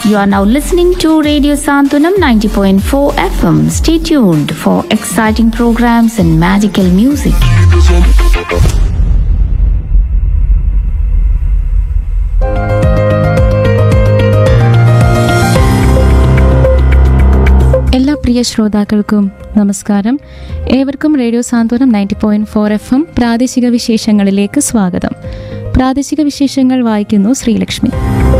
You are now listening to Radio Santunam 90.4 FM. Stay tuned for exciting programs and magical music. എല്ലാ പ്രിയ ശ്രോതാക്കൾക്കും നമസ്കാരം ഏവർക്കും radio Santhwanam ninety point four F M പ്രാദേശിക വിശേഷങ്ങളിലേക്ക് സ്വാഗതം പ്രാദേശിക വിശേഷങ്ങൾ വായിക്കുന്നു ശ്രീലക്ഷ്മി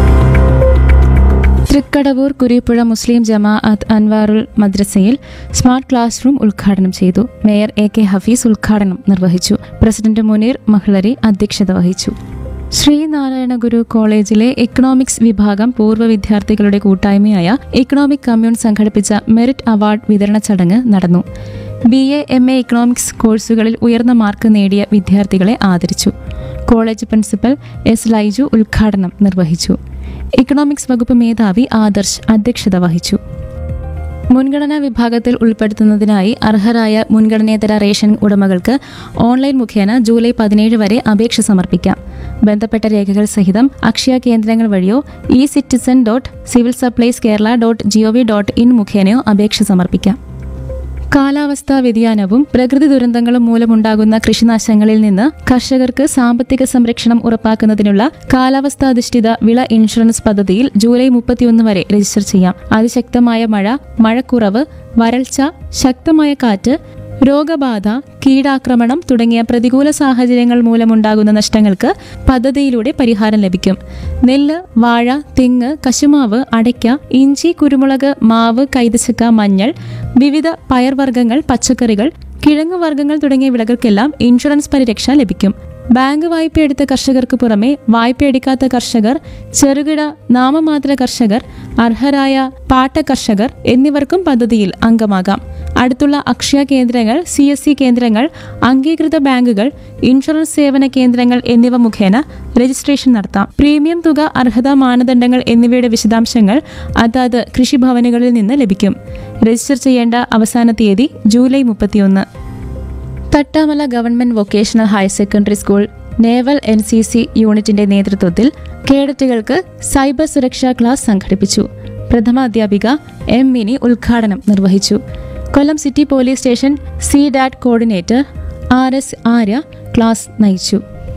തൃക്കടവൂർ കുരിപ്പുഴ മുസ്ലിം ജമാഅത്ത് അൻവാറുൽ മദ്രസയിൽ സ്മാർട്ട് ക്ലാസ് റൂം ഉദ്ഘാടനം ചെയ്തു മേയർ എ കെ ഹഫീസ് ഉദ്ഘാടനം നിർവഹിച്ചു പ്രസിഡന്റ് മുനീർ മഹ്ലരി അധ്യക്ഷത വഹിച്ചു ശ്രീനാരായണ ഗുരു കോളേജിലെ എക്കണോമിക്സ് വിഭാഗം പൂർവ്വ വിദ്യാർത്ഥികളുടെ കൂട്ടായ്മയായ എക്കണോമിക് കമ്മ്യൂൺ സംഘടിപ്പിച്ച മെറിറ്റ് അവാർഡ് വിതരണ ചടങ്ങ് നടന്നു B A M A economics കോഴ്സുകളിൽ ഉയർന്ന മാർക്ക് നേടിയ വിദ്യാർത്ഥികളെ ആദരിച്ചു കോളേജ് പ്രിൻസിപ്പൽ എസ് ലൈജു ഉദ്ഘാടനം നിർവഹിച്ചു എക്കണോമിക്സ് വകുപ്പ് മേധാവി ആദർശ് അധ്യക്ഷത വഹിച്ചു മുൻഗണനാ വിഭാഗത്തിൽ ഉൾപ്പെടുത്തുന്നതിനായി അർഹരായ മുൻഗണനേതര റേഷൻ ഉടമകൾക്ക് ഓൺലൈൻ മുഖേന ജൂലൈ പതിനേഴ് വരെ അപേക്ഷ സമർപ്പിക്കാം ബന്ധപ്പെട്ട രേഖകൾ സഹിതം അക്ഷയ കേന്ദ്രങ്ങൾ വഴിയോ e citizen dot civil supplies Kerala dot GOV dot in മുഖേനയോ അപേക്ഷ സമർപ്പിക്കാം കാലാവസ്ഥാ വ്യതിയാനവും പ്രകൃതി ദുരന്തങ്ങളും മൂലമുണ്ടാകുന്ന കൃഷിനാശങ്ങളിൽ നിന്ന് കർഷകർക്ക് സാമ്പത്തിക സംരക്ഷണം ഉറപ്പാക്കുന്നതിനുള്ള കാലാവസ്ഥാധിഷ്ഠിത വിള ഇൻഷുറൻസ് പദ്ധതിയിൽ ജൂലൈ മുപ്പത്തിയൊന്ന് വരെ രജിസ്റ്റർ ചെയ്യാം അതിശക്തമായ മഴ മഴക്കുറവ് വരൾച്ച ശക്തമായ കാറ്റ് രോഗബാധ കീടാക്രമണം തുടങ്ങിയ പ്രതികൂല സാഹചര്യങ്ങൾ മൂലമുണ്ടാകുന്ന നഷ്ടങ്ങൾക്ക് പദ്ധതിയിലൂടെ പരിഹാരം ലഭിക്കും നെല്ല് വാഴ തെങ്ങ് കശുമാവ് അടയ്ക്ക ഇഞ്ചി കുരുമുളക് മാവ് കൈതച്ചക്ക മഞ്ഞൾ വിവിധ പയർവർഗ്ഗങ്ങൾ പച്ചക്കറികൾ കിഴങ്ങ് വർഗ്ഗങ്ങൾ തുടങ്ങിയ വിളകൾക്കെല്ലാം ഇൻഷുറൻസ് പരിരക്ഷ ലഭിക്കും ബാങ്ക് വായ്പയെടുത്ത കർഷകർക്ക് പുറമെ വായ്പയെടുക്കാത്ത കർഷകർ ചെറുകിട നാമമാത്ര കർഷകർ അർഹരായ പാട്ട കർഷകർ എന്നിവർക്കും പദ്ധതിയിൽ അംഗമാകാം അടുത്തുള്ള അക്ഷയ കേന്ദ്രങ്ങൾ സി എസ് സി കേന്ദ്രങ്ങൾ അംഗീകൃത ബാങ്കുകൾ ഇൻഷുറൻസ് സേവന കേന്ദ്രങ്ങൾ എന്നിവ മുഖേന രജിസ്ട്രേഷൻ നടത്താം പ്രീമിയം തുക അർഹതാ മാനദണ്ഡങ്ങൾ എന്നിവയുടെ വിശദാംശങ്ങൾ അതാത് കൃഷിഭവനുകളിൽ നിന്ന് ലഭിക്കും രജിസ്റ്റർ ചെയ്യേണ്ട അവസാന തീയതി ജൂലൈ മുപ്പത്തിയൊന്ന് Thattamala government vocational higher secondary school naval N C C യൂണിറ്റിന്റെ നേതൃത്വത്തിൽ കേഡറ്റുകൾക്ക് സൈബർ സുരക്ഷാ ക്ലാസ് സംഘടിപ്പിച്ചു പ്രഥമ അധ്യാപിക എം മിനി ഉദ്ഘാടനം നിർവഹിച്ചു Kollam city police station C DIT coordinator R S Arya class നയിച്ചു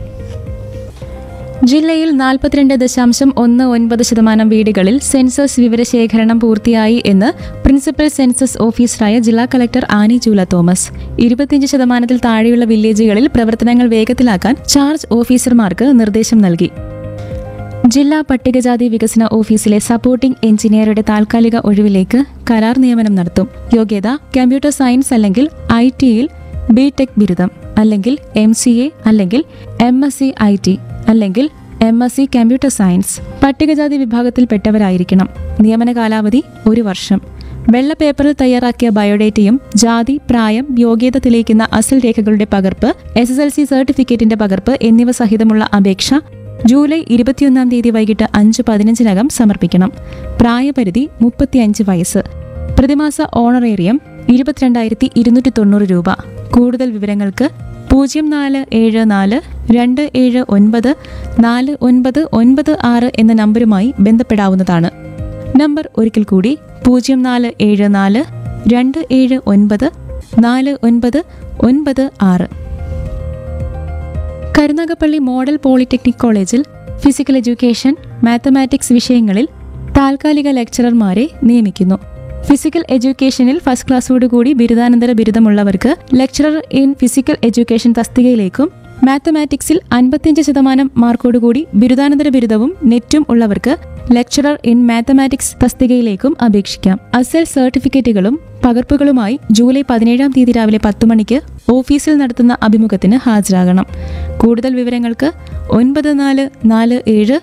ജില്ലയിൽ നാൽപ്പത്തിരണ്ട് ദശാംശം ഒന്ന് ഒൻപത് ശതമാനം വീടുകളിൽ സെൻസസ് വിവരശേഖരണം പൂർത്തിയായി എന്ന് പ്രിൻസിപ്പൽ സെൻസസ് ഓഫീസറായ ജില്ലാ കളക്ടർ ആനി ജൂല തോമസ് ഇരുപത്തിയഞ്ച് ശതമാനത്തിൽ താഴെയുള്ള വില്ലേജുകളിൽ പ്രവർത്തനങ്ങൾ വേഗത്തിലാക്കാൻ ചാർജ് ഓഫീസർമാർക്ക് നിർദ്ദേശം നൽകി ജില്ലാ പട്ടികജാതി വികസന ഓഫീസിലെ സപ്പോർട്ടിംഗ് എഞ്ചിനീയറുടെ താൽക്കാലിക ഒഴിവിലേക്ക് കരാർ നിയമനം നടത്തും യോഗ്യത കമ്പ്യൂട്ടർ സയൻസ് അല്ലെങ്കിൽ ഐ ടിയിൽ ബി ടെക് ബിരുദം അല്ലെങ്കിൽ എം സി എ അല്ലെങ്കിൽ M S C I T അല്ലെങ്കിൽ M S C computer science പട്ടികജാതി വിഭാഗത്തിൽപ്പെട്ടവരായിരിക്കണം നിയമന കാലാവധി ഒരു വർഷം വെള്ള പേപ്പറിൽ തയ്യാറാക്കിയ ബയോഡേറ്റയും ജാതി പ്രായം യോഗ്യത തെളിയിക്കുന്ന അസൽ രേഖകളുടെ പകർപ്പ് എസ് എസ് എൽ സി സർട്ടിഫിക്കറ്റിന്റെ പകർപ്പ് എന്നിവ സഹിതമുള്ള അപേക്ഷ ജൂലൈ ഇരുപത്തിയൊന്നാം തീയതി വൈകിട്ട് അഞ്ച് പതിനഞ്ചിനകം സമർപ്പിക്കണം പ്രായപരിധി മുപ്പത്തിയഞ്ച് വയസ്സ് പ്രതിമാസ ഓണറേറിയം ഇരുപത്തിരണ്ടായിരത്തി ഇരുന്നൂറ്റി തൊണ്ണൂറ് രൂപ കൂടുതൽ വിവരങ്ങൾക്ക് പൂജ്യം നാല് ഏഴ് നാല് രണ്ട് ഏഴ് ഒൻപത് നാല് ഒൻപത് ഒൻപത് ആറ് എന്ന നമ്പരുമായി ബന്ധപ്പെടാവുന്നതാണ് നമ്പർ ഒരിക്കൽ കൂടി പൂജ്യം നാല് ഏഴ് നാല് രണ്ട് ഏഴ് ഒൻപത് നാല് ഒൻപത് ഒൻപത് ആറ് കരുനാഗപ്പള്ളി മോഡൽ പോളിടെക്നിക് കോളേജിൽ ഫിസിക്കൽ എഡ്യൂക്കേഷൻ മാത്തമാറ്റിക്സ് വിഷയങ്ങളിൽ താൽക്കാലിക ലെക്ചറർമാരെ നിയമിക്കുന്നു ഫിസിക്കൽ എഡ്യൂക്കേഷനിൽ ഫസ്റ്റ് ക്ലാസ്സോടുകൂടി ബിരുദാനന്തര ബിരുദമുള്ളവർക്ക് ലെക്ചറർ ഇൻ ഫിസിക്കൽ എഡ്യൂക്കേഷൻ തസ്തികയിലേക്കും മാത്തമാറ്റിക്സിൽ അൻപത്തിയഞ്ച് ശതമാനം മാർക്കോടുകൂടി ബിരുദാനന്തര ബിരുദവും നെറ്റും ഉള്ളവർക്ക് ലെക്ചറർ ഇൻ മാത്തമാറ്റിക്സ് തസ്തികയിലേക്കും അപേക്ഷിക്കാം അസൽ സർട്ടിഫിക്കറ്റുകളും പകർപ്പുകളുമായി ജൂലൈ പതിനേഴാം തീയതി രാവിലെ പത്ത് മണിക്ക് ഓഫീസിൽ നടത്തുന്ന അഭിമുഖത്തിന് ഹാജരാകണം കൂടുതൽ വിവരങ്ങൾക്ക് ഒൻപത് നാല് നാല് ഏഴ്